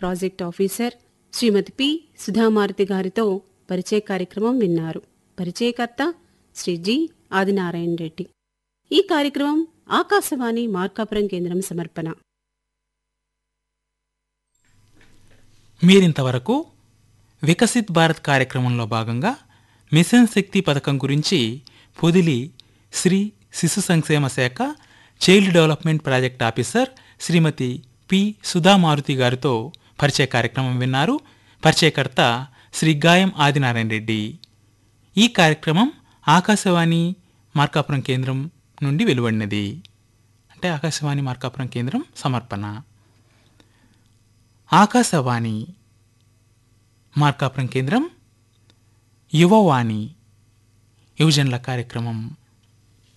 project officer Shrimati P Sudhamaruthi గారితో పరిచయ కార్యక్రమం విన్నారు పరిచయకర్త శ్రీ జి ఆదినారాయణ రెడ్డి ఈ కార్యక్రమం ఆకాశవాణి మార్కాపురం కేంద్రం సమర్పణ మీరింతవరకు వికసిత్ భారత్ కార్యక్రమంలో భాగంగా మిషన్ శక్తి పథకం గురించి పొదిలి శ్రీ శిశు సంక్షేమ శాఖ child development project officer Shrimati P Sudhamaruthi గారితో పరిచయ కార్యక్రమం విన్నారు పరిచయకర్త శ్రీ గాయం ఆదినారాయణ రెడ్డి ఈ కార్యక్రమం ఆకాశవాణి మార్కాపురం కేంద్రం నుండి వెలువడినది అంటే ఆకాశవాణి మార్కాపురం కేంద్రం సమర్పణ ఆకాశవాణి మార్కాపురం కేంద్రం యువవాణి యువజనుల కార్యక్రమం